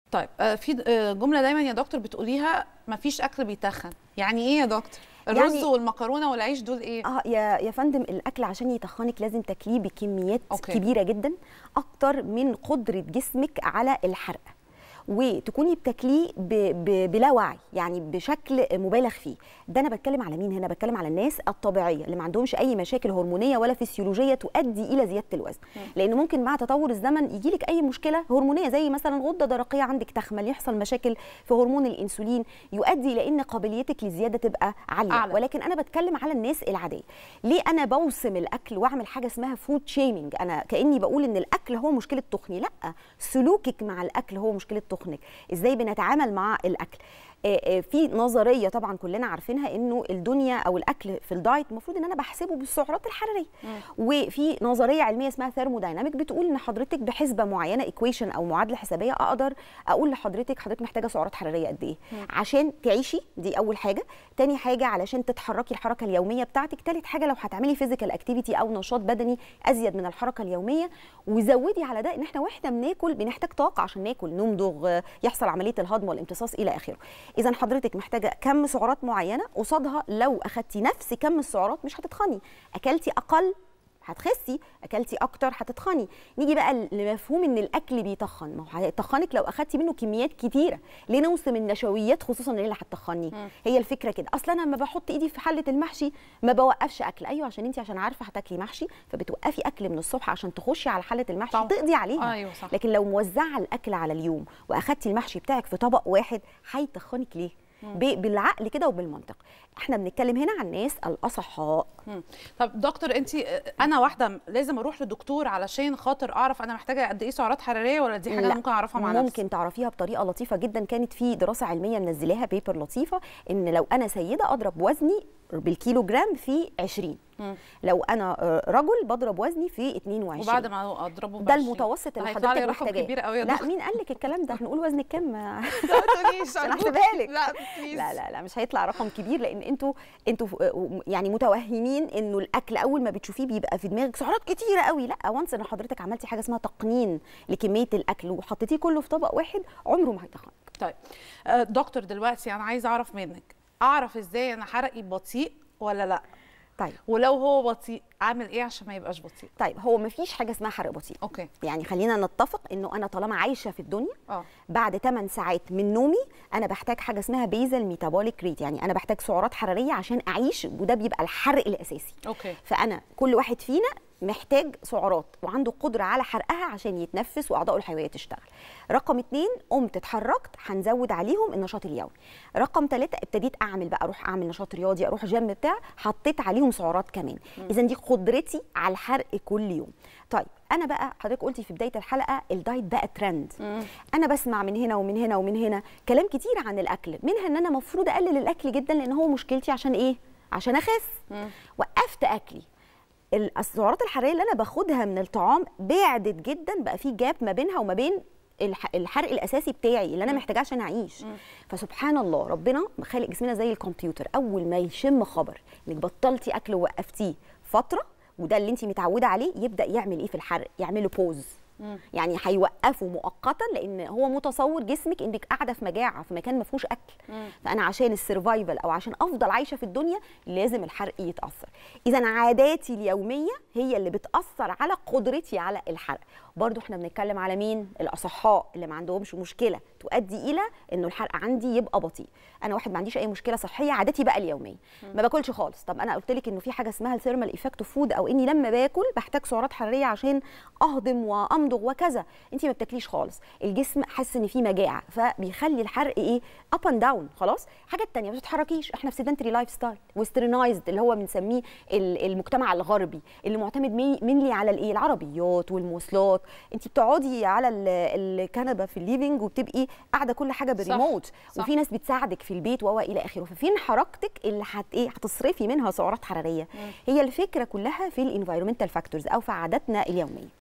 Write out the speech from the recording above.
طيب آه، في آه، جمله دايما يا دكتور بتقوليها ما فيش اكل بيتخن يعني ايه يا دكتور الرز يعني- والمكرونه والعيش دول ايه اه يا يا فندم الاكل عشان يتخنك لازم تاكليه بكميات أوكي. أوكي. كبيره جدا اكتر من قدره جسمك على الحرق وتكوني بتاكليه ب- ب- بلا وعي يعني بشكل مبالغ فيه ده انا بتكلم على مين هنا بتكلم على الناس الطبيعيه اللي ما عندهمش اي مشاكل هرمونيه ولا فسيولوجيه تؤدي الى زياده الوزن لان ممكن مع تطور الزمن يجي لك اي مشكله هرمونيه زي مثلا غده درقيه عندك تخمل يحصل مشاكل في هرمون الانسولين يؤدي الى ان قابليتك للزياده تبقى عاليه أعلى. ولكن انا بتكلم على الناس العاديه ليه انا بوسم الاكل واعمل حاجه اسمها فود شيمينج انا كاني بقول ان الاكل هو مشكله تخني لا سلوكك مع الاكل هو مشكله تخنك ازاي بنتعامل مع الاكل آه، آه، في نظريه طبعا كلنا عارفينها انه الدنيا او الاكل في الدايت المفروض ان انا بحسبه بالسعرات الحراريه وفي نظريه علميه اسمها ثيرمودايناميك بتقول ان حضرتك بحسبه معينه ايكويشن او معادله حسابيه اقدر اقول لحضرتك حضرتك محتاجه سعرات حراريه قد ايه عشان تعيشي دي اول حاجه تاني حاجه علشان تتحركي الحركه اليوميه بتاعتك تالت حاجه لو هتعملي فيزيكال اكتيفيتي او نشاط بدني ازيد من الحركه اليوميه وزودي على ده ان احنا واحنا بناكل بنحتاج طاقه عشان ناكل نمضغ آه، يحصل عمليه الهضم والامتصاص الى اخره اذا حضرتك محتاجه كم سعرات معينه قصادها لو اخدتي نفس كم السعرات مش هتتخني اكلتي اقل هتخسي اكلتي اكتر هتتخني نيجي بقى لمفهوم ان الاكل بيتخن ما هو هيتخنك لو اخدتي منه كميات كتيره ليه نوصم النشويات خصوصا اللي هتتخني هي الفكره كده اصلا انا لما بحط ايدي في حله المحشي ما بوقفش اكل ايوه عشان انت عشان عارفه هتاكلي محشي فبتوقفي اكل من الصبح عشان تخشي على حله المحشي طبعا. تقضي عليها أيوة صح. لكن لو موزعه الاكل على اليوم واخدتي المحشي بتاعك في طبق واحد هيتخنك ليه ب- بالعقل كده وبالمنطق احنا بنتكلم هنا عن الناس الاصحاء مم. طب دكتور انت انا واحده لازم اروح لدكتور علشان خاطر اعرف انا محتاجه قد ايه سعرات حراريه ولا دي حاجه لا، ممكن اعرفها مع نفسي ممكن تعرفيها بطريقه لطيفه جدا كانت في دراسه علميه منزلاها بيبر لطيفه ان لو انا سيده اضرب وزني بالكيلو جرام في 20 مم. لو انا آه، رجل بضرب وزني في 22 وبعد ما اضربه ده بعشرين. المتوسط ده اللي هيطلع لي حضرتك رقم محتاجاه كبير قوي يا لا دكتور. مين قال لك الكلام ده هنقول وزنك كام لا ما تقوليش عشان أرجوك. احسبها لك لا بليز. لا لا لا مش هيطلع رقم كبير لان انتوا انتوا ف- يعني متوهمين انه الاكل اول ما بتشوفيه بيبقى في دماغك سعرات كتيره قوي لا وانس ان حضرتك عملتي حاجه اسمها تقنين لكميه الاكل وحطيتيه كله في طبق واحد عمره ما هيتخنك طيب آه، دكتور دلوقتي انا عايزه اعرف منك اعرف ازاي انا حرقي بطيء ولا لا طيب ولو هو بطيء اعمل ايه عشان ما يبقاش بطيء طيب هو ما فيش حاجه اسمها حرق بطيء اوكي يعني خلينا نتفق انه انا طالما عايشه في الدنيا اه بعد 8 ساعات من نومي انا بحتاج حاجه اسمها بيزل ميتابوليك ريت يعني انا بحتاج سعرات حراريه عشان اعيش وده بيبقى الحرق الاساسي اوكي فانا كل واحد فينا محتاج سعرات وعنده قدره على حرقها عشان يتنفس واعضائه الحيويه تشتغل رقم اتنين قمت اتحركت هنزود عليهم النشاط اليومي رقم ثلاثة ابتديت اعمل بقى اروح اعمل نشاط رياضي اروح جيم بتاع حطيت عليهم سعرات كمان اذا دي قدرتي على الحرق كل يوم طيب انا بقى حضرتك قلتي في بدايه الحلقه الدايت بقى ترند انا بسمع من هنا ومن هنا ومن هنا كلام كتير عن الاكل منها ان انا مفروض اقلل الاكل جدا لان هو مشكلتي عشان ايه عشان اخس وقفت اكلي ال- السعرات الحراريه اللي انا باخدها من الطعام بعدت جدا بقى في جاب ما بينها وما بين الح- الحرق الاساسي بتاعي اللي انا محتاجاه عشان اعيش فسبحان الله ربنا خالق جسمنا زي الكمبيوتر اول ما يشم خبر انك بطلتي اكل ووقفتيه فتره وده اللي انت متعوده عليه يبدا يعمل ايه في الحرق يعمل له بوز يعني هيوقفه مؤقتا لان هو متصور جسمك انك قاعده في مجاعه في مكان ما فيهوش اكل فانا عشان السرفايفل او عشان افضل عايشه في الدنيا لازم الحرق يتاثر اذا عاداتي اليوميه هي اللي بتاثر على قدرتي على الحرق برضو احنا بنتكلم على مين الاصحاء اللي ما عندهمش مشكله تؤدي الى انه الحرق عندي يبقى بطيء انا واحد ما عنديش اي مشكله صحيه عادتي بقى اليوميه ما باكلش خالص طب انا قلت لك انه في حاجه اسمها الثيرمال ايفكت فود او اني لما باكل بحتاج سعرات حراريه عشان اهضم وامضغ وكذا انت ما بتاكليش خالص الجسم حاسس ان في مجاعه فبيخلي الحرق ايه اب اند داون خلاص الحاجه الثانيه ما بتتحركيش احنا في سيدنتري لايف ستايل وسترنايزد اللي هو بنسميه ال- المجتمع الغربي اللي معتمد مينلي على الايه العربيات والمواصلات انت بتقعدي على ال- الكنبه في الليفنج وبتبقي قاعده كل حاجه بالريموت صح. وفي ناس بتساعدك في البيت و الى اخره ففين حركتك اللي هت ايه هتصرفي منها سعرات حراريه هي الفكره كلها في الانفايرمنتال فاكتورز او في عاداتنا اليوميه